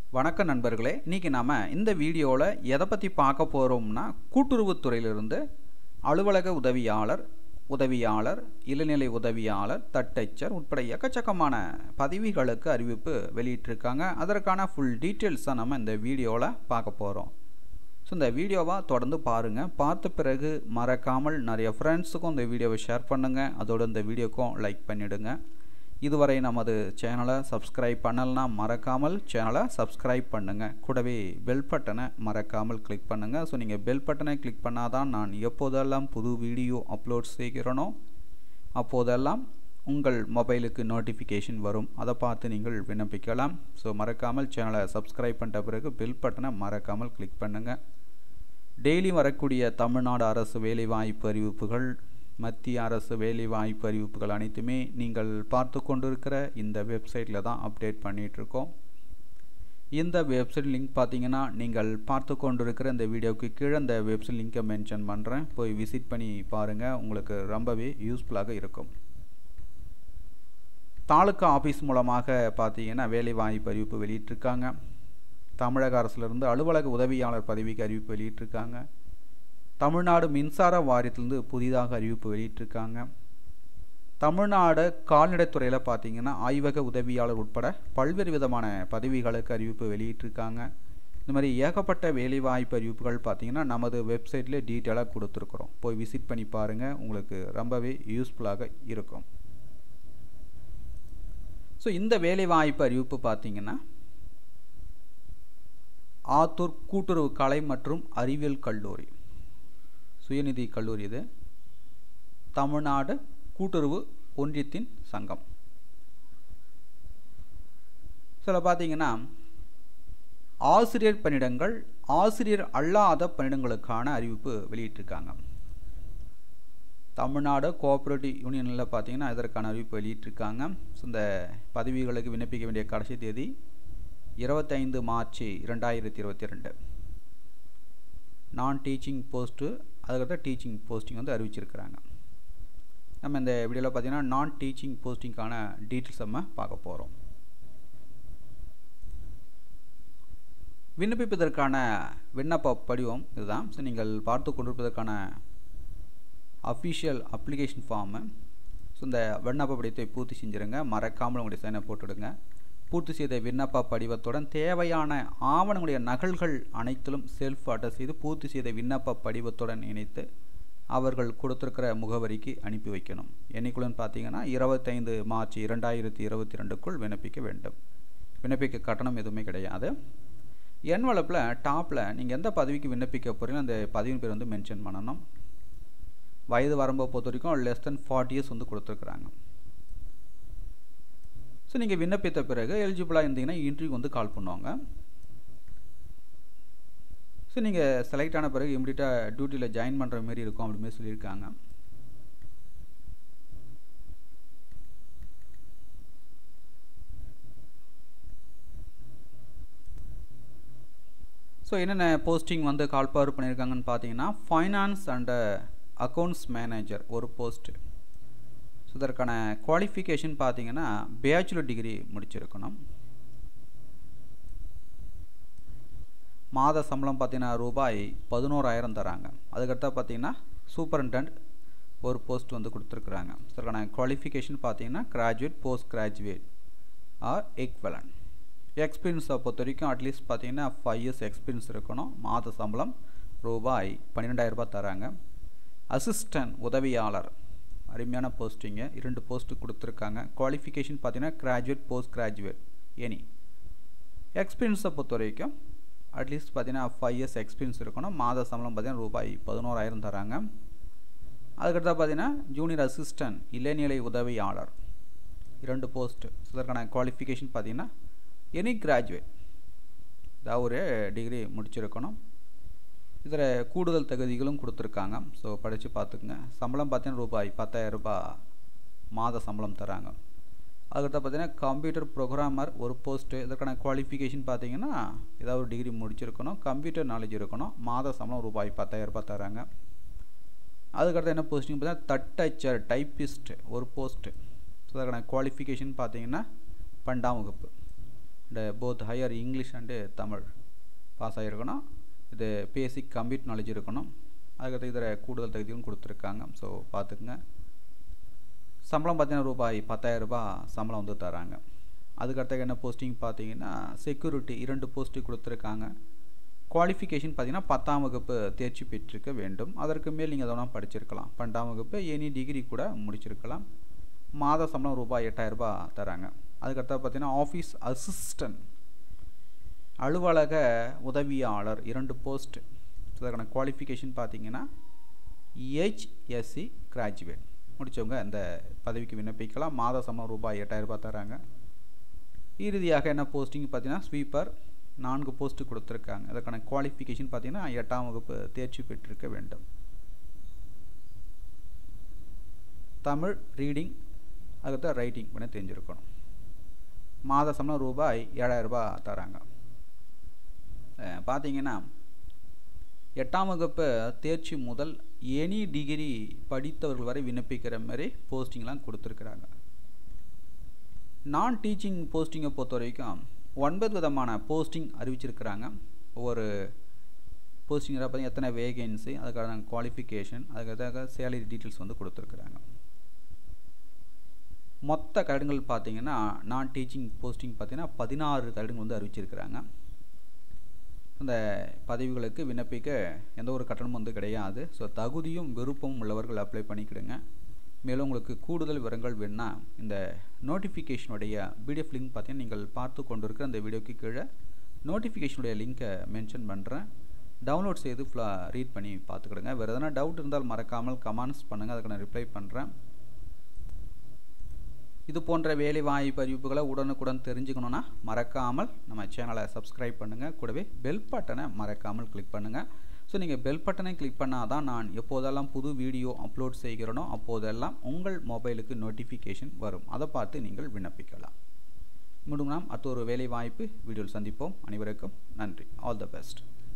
வணக்கம் நண்பர்களே இன்றைக்கி நாம் இந்த வீடியோவில் எதை பற்றி பார்க்க போகிறோம்னா கூட்டுறவுத்துறையிலிருந்து அலுவலக உதவியாளர் உதவியாளர் இளநிலை உதவியாளர் தட்டச்சர் உட்பட எக்கச்சக்கமான பதவிகளுக்கு அறிவிப்பு வெளியிட்டிருக்காங்க அதற்கான ஃபுல் டீட்டெயில்ஸை நம்ம இந்த வீடியோவில் பார்க்க போகிறோம் ஸோ இந்த வீடியோவை தொடர்ந்து பாருங்கள் பார்த்த பிறகு மறக்காமல் நிறைய ஃப்ரெண்ட்ஸுக்கும் இந்த வீடியோவை ஷேர் பண்ணுங்கள் அதோடு இந்த வீடியோக்கும் லைக் பண்ணிவிடுங்க இதுவரை நமது சேனலை சப்ஸ்கிரைப் பண்ணலனா மறக்காமல் சேனலை சப்ஸ்கிரைப் பண்ணுங்கள் கூடவே பெல் பட்டனை மறக்காமல் கிளிக் பண்ணுங்கள் ஸோ நீங்கள் பெல் பட்டனை கிளிக் பண்ணால் தான் நான் எப்போதெல்லாம் புது வீடியோ அப்லோட் செய்கிறேனோ அப்போதெல்லாம் உங்கள் மொபைலுக்கு நோட்டிஃபிகேஷன் வரும் அதை பார்த்து நீங்கள் விண்ணப்பிக்கலாம் ஸோ மறக்காமல் சேனலை சப்ஸ்கிரைப் பண்ணிட்ட பிறகு பெல் பட்டனை மறக்காமல் கிளிக் பண்ணுங்கள் டெய்லி வரக்கூடிய தமிழ்நாடு அரசு வேலைவாய்ப்பு அறிவிப்புகள் மத்திய அரசு வேலைவாய்ப்பு அறிவிப்புகள் அனைத்துமே நீங்கள் பார்த்து கொண்டிருக்கிற இந்த வெப்சைட்டில் தான் அப்டேட் பண்ணிகிட்ருக்கோம் இந்த வெப்சைட் லிங்க் பார்த்தீங்கன்னா நீங்கள் பார்த்து கொண்டிருக்கிற இந்த வீடியோவுக்கு கீழே இந்த வெப்சைட் லிங்கை மென்ஷன் பண்ணுறேன் போய் விசிட் பண்ணி பாருங்கள் உங்களுக்கு ரொம்பவே யூஸ்ஃபுல்லாக இருக்கும் தாலுக்கா ஆஃபீஸ் மூலமாக பார்த்தீங்கன்னா வேலைவாய்ப்பு அறிவிப்பு வெளியிட்டிருக்காங்க தமிழக அரசுலேருந்து அலுவலக உதவியாளர் பதவிக்கு அறிவிப்பு வெளியிட்டிருக்காங்க தமிழ்நாடு மின்சார வாரியத்திலேருந்து புதிதாக அறிவிப்பு வெளியிட்டிருக்காங்க தமிழ்நாடு கால்நடைத்துறையில் பார்த்தீங்கன்னா ஆய்வக உதவியாளர் உட்பட பல்வேறு விதமான பதவிகளுக்கு அறிவிப்பு வெளியிட்டிருக்காங்க இந்த மாதிரி ஏகப்பட்ட வேலைவாய்ப்பு அறிவிப்புகள் பார்த்தீங்கன்னா நமது வெப்சைட்டில் டீட்டெயிலாக கொடுத்துருக்குறோம் போய் விசிட் பண்ணி பாருங்கள் உங்களுக்கு ரொம்பவே யூஸ்ஃபுல்லாக இருக்கும் ஸோ இந்த வேலைவாய்ப்பு அறிவிப்பு பார்த்தீங்கன்னா ஆத்தூர் கூட்டுறவு கலை மற்றும் அறிவியல் கல்லூரி சுயநிதி கல்லூரி இது தமிழ்நாடு கூட்டுறவு ஒன்றியத்தின் சங்கம் சில பார்த்தீங்கன்னா ஆசிரியர் பணியிடங்கள் ஆசிரியர் அல்லாத பணியிடங்களுக்கான அறிவிப்பு வெளியிட்டிருக்காங்க தமிழ்நாடு கோஆப்ரேட்டிவ் யூனியனில் பார்த்தீங்கன்னா இதற்கான அறிவிப்பு வெளியிட்டிருக்காங்க ஸோ இந்த பதவிகளுக்கு விண்ணப்பிக்க வேண்டிய கடைசி தேதி இருபத்தைந்து மார்ச் இரண்டாயிரத்தி இருபத்தி ரெண்டு நான் டீச்சிங் போஸ்ட்டு அதுக்கடுத்த டீச்சிங் போஸ்டிங் வந்து அறிவிச்சிருக்கிறாங்க நம்ம இந்த வீடியோவில் பார்த்தீங்கன்னா நான் டீச்சிங் போஸ்டிங்க்கான டீட்டெயில்ஸ் நம்ம பார்க்க போகிறோம் விண்ணப்பிப்பதற்கான விண்ணப்ப படிவம் இதுதான் ஸோ நீங்கள் பார்த்து கொண்டிருப்பதற்கான அஃபிஷியல் அப்ளிகேஷன் ஃபார்மு ஸோ இந்த விண்ணப்ப படிவத்தை பூர்த்தி செஞ்சுருங்க மறக்காமல் உங்களுடைய சைனை போட்டுடுங்க பூர்த்தி செய்த விண்ணப்ப படிவத்துடன் தேவையான ஆவணங்களுடைய நகல்கள் அனைத்திலும் செல்ஃப் அட்டஸ்ட் செய்து பூர்த்தி செய்த விண்ணப்ப படிவத்துடன் இணைத்து அவர்கள் கொடுத்துருக்கிற முகவரிக்கு அனுப்பி வைக்கணும் என்னைக்குள்ளன்னு பார்த்தீங்கன்னா இருபத்தைந்து மார்ச் இரண்டாயிரத்தி இருபத்தி ரெண்டுக்குள் விண்ணப்பிக்க வேண்டும் விண்ணப்பிக்க கட்டணம் எதுவுமே கிடையாது என்வலப்பில் டாப்பில் நீங்கள் எந்த பதவிக்கு விண்ணப்பிக்க போகிறீங்களோ அந்த பதவியின் பேர் வந்து மென்ஷன் பண்ணணும் வயது வரம்பை பொறுத்த வரைக்கும் லெஸ் தென் ஃபார்ட்டி இயர்ஸ் வந்து கொடுத்துருக்குறாங்க ஸோ நீங்கள் விண்ணப்பித்த பிறகு எலிஜிபிளாக இருந்தீங்கன்னா இன்டர்வியூ வந்து கால் பண்ணுவாங்க ஸோ நீங்கள் செலக்ட் ஆன பிறகு இம்மிடியட்டாக டியூட்டியில் ஜாயின் பண்ணுற மாரி இருக்கும் அப்படிமே சொல்லியிருக்காங்க ஸோ என்னென்ன போஸ்டிங் வந்து கால் பவர் பண்ணியிருக்காங்கன்னு பார்த்தீங்கன்னா ஃபைனான்ஸ் அண்ட் அக்கௌண்ட்ஸ் மேனேஜர் ஒரு போஸ்ட்டு ஸோ இதற்கான குவாலிஃபிகேஷன் பார்த்தீங்கன்னா பேச்சுலர் டிகிரி முடிச்சிருக்கணும் மாத சம்பளம் பார்த்தீங்கன்னா ரூபாய் பதினோராயிரம் தராங்க அதுக்கடுத்தா பார்த்தீங்கன்னா சூப்பரண்டன்ட் ஒரு போஸ்ட் வந்து கொடுத்துருக்குறாங்க இதற்கான குவாலிஃபிகேஷன் பார்த்தீங்கன்னா graduate post graduate or equivalent எக்ஸ்பீரியன்ஸை பொறுத்த வரைக்கும் அட்லீஸ்ட் பார்த்தீங்கன்னா ஃபைவ் இயர்ஸ் எக்ஸ்பீரியன்ஸ் இருக்கணும் மாத சம்பளம் ரூபாய் பன்னிரெண்டாயிரரூபா தராங்க அசிஸ்டன்ட் உதவியாளர் அருமையான போஸ்டிங்கு இரண்டு போஸ்ட்டு கொடுத்துருக்காங்க குவாலிஃபிகேஷன் பார்த்தீங்கன்னா கிராஜுவேட் போஸ்ட் கிராஜுவேட் எனி எக்ஸ்பீரியன்ஸை பொறுத்த வரைக்கும் அட்லீஸ்ட் பார்த்தீங்கன்னா ஃபைவ் இயர்ஸ் எக்ஸ்பீரியன்ஸ் இருக்கணும் மாத சம்பளம் பார்த்தீங்கன்னா ரூபாய் பதினோராயிரம் தராங்க அதுக்கடுத்தா பார்த்தீங்கன்னா ஜூனியர் அசிஸ்டன்ட் இளைநிலை உதவியாளர் இரண்டு போஸ்ட்டு இதற்கான குவாலிஃபிகேஷன் பார்த்தீங்கன்னா எனி கிராஜுவேட் ஏதாவது ஒரு டிகிரி முடிச்சிருக்கணும் இதில் கூடுதல் தகுதிகளும் கொடுத்துருக்காங்க ஸோ படித்து பார்த்துக்குங்க சம்பளம் பார்த்தீங்கன்னா ரூபாய் பத்தாயிரரூபா மாத சம்பளம் தராங்க அதுக்கடுத்து பார்த்தீங்கன்னா கம்ப்யூட்டர் ப்ரோக்ராமர் ஒரு போஸ்ட்டு இதற்கான குவாலிஃபிகேஷன் பார்த்தீங்கன்னா ஏதாவது ஒரு டிகிரி முடிச்சிருக்கணும் கம்ப்யூட்டர் நாலேஜ் இருக்கணும் மாத சம்பளம் ரூபாய் பத்தாயிரரூபா தராங்க அதுக்கடுத்து என்ன போஸ்டிங் பார்த்தீங்கன்னா தட்டச்சர் டைப்பிஸ்ட் ஒரு போஸ்ட்டு ஸோ அதற்கான குவாலிஃபிகேஷன் பார்த்தீங்கன்னா பன்னெண்டாம் வகுப்பு both higher English and Tamil pass ஆகிருக்கணும் இது பேசிக் கம்ப்யூட்டர் நாலேஜ் இருக்கணும் அதுக்கடுத்து இதில் கூடுதல் தகுதியும் கொடுத்துருக்காங்க ஸோ பார்த்துக்குங்க சம்பளம் பார்த்தீங்கன்னா ரூபாய் பத்தாயிரரூபா சம்பளம் வந்து தராங்க அதுக்கடுத்த என்ன போஸ்டிங் பார்த்தீங்கன்னா செக்யூரிட்டி இரண்டு போஸ்ட்டு கொடுத்துருக்காங்க குவாலிஃபிகேஷன் பார்த்தீங்கன்னா பத்தாம் வகுப்பு தேர்ச்சி பெற்றிருக்க வேண்டும் அதற்கு மேல் நீங்கள் எதனா படிச்சிருக்கலாம் பன்னெண்டாம் வகுப்பு எனி டிகிரி கூட முடிச்சிருக்கலாம் மாத சம்பளம் ரூபாய் எட்டாயிரரூபா தராங்க அதுக்கடுத்த பார்த்தீங்கன்னா ஆஃபீஸ் அசிஸ்டன்ட் அலுவலக உதவியாளர் இரண்டு போஸ்ட் அதற்கான குவாலிஃபிகேஷன் பார்த்தீங்கன்னா ஹெச்எஸ்சி கிராஜுவேட் முடித்தவங்க இந்த பதவிக்கு விண்ணப்பிக்கலாம் மாத சம்பளம் ரூபாய் எட்டாயிரரூபா தராங்க இறுதியாக என்ன போஸ்டிங் பார்த்தீங்கன்னா ஸ்வீப்பர் நான்கு போஸ்ட்டு கொடுத்துருக்காங்க அதற்கான குவாலிஃபிகேஷன் பார்த்தீங்கன்னா எட்டாம் வகுப்பு தேர்ச்சி பெற்றிருக்க வேண்டும் தமிழ் ரீடிங் அதுக்கடுத்த ரைட்டிங் பண்ண தெரிஞ்சிருக்கணும் மாத சம்பளம் ரூபாய் ஏழாயிரரூபா தராங்க பார்த்தீங்கன்னா எட்டாம் வகுப்பு தேர்ச்சி முதல் எனி டிகிரி படித்தவர்கள் வரை விண்ணப்பிக்கிற மாதிரி போஸ்டிங்லாம் கொடுத்துருக்குறாங்க நான் டீச்சிங் போஸ்டிங்கை பொறுத்த வரைக்கும் ஒன்பது விதமான போஸ்டிங் அறிவிச்சிருக்கிறாங்க ஒவ்வொரு போஸ்டிங்கில் பார்த்தீங்கன்னா எத்தனை வேகன்சி அதுக்கான குவாலிஃபிகேஷன் அதுக்காக சேலரி டீட்டெயில்ஸ் வந்து கொடுத்துருக்குறாங்க மொத்த கடிதங்கள் பார்த்தீங்கன்னா நான் டீச்சிங் போஸ்டிங் பார்த்தீங்கன்னா பதினாறு கடிதங்கள் வந்து அறிவிச்சிருக்கிறாங்க அந்த பதவிகளுக்கு விண்ணப்பிக்க எந்த ஒரு கட்டணமும் வந்து கிடையாது ஸோ தகுதியும் விருப்பமும் உள்ளவர்கள் அப்ளை பண்ணிக்கிடுங்க மேலும் உங்களுக்கு கூடுதல் விவரங்கள் வேணுன்னா இந்த நோட்டிஃபிகேஷனுடைய பிடிஎஃப் லிங்க் பார்த்தீங்கன்னா நீங்கள் பார்த்து கொண்டிருக்கிற அந்த வீடியோக்கு கீழே நோட்டிஃபிகேஷனுடைய லிங்க்கை மென்ஷன் பண்ணுறேன் டவுன்லோட் செய்து ஃபுல்லாக ரீட் பண்ணி பார்த்துக்கிடுங்க வேறு எதனா டவுட் இருந்தால் மறக்காமல் கமெண்ட்ஸ் பண்ணுங்கள் அதுக்கு நான் ரிப்ளை பண்ணுறேன் இது போன்ற வேலை வாய்ப்பு அறிவிப்புகளை உடனுக்குடன் தெரிஞ்சுக்கணுன்னா மறக்காமல் நம்ம சேனலை சப்ஸ்கிரைப் பண்ணுங்கள் கூடவே பெல் பட்டனை மறக்காமல் கிளிக் பண்ணுங்கள் ஸோ நீங்கள் பெல் பட்டனை கிளிக் பண்ணால் தான் நான் எப்போதெல்லாம் புது வீடியோ அப்லோட் செய்கிறனோ அப்போதெல்லாம் உங்கள் மொபைலுக்கு நோட்டிஃபிகேஷன் வரும் அதை பார்த்து நீங்கள் விண்ணப்பிக்கலாம் மீண்டும் நாம் அடுத்த ஒரு வேலை வாய்ப்பு வீடியோவில் சந்திப்போம் அனைவருக்கும் நன்றி ஆல் த பெஸ்ட்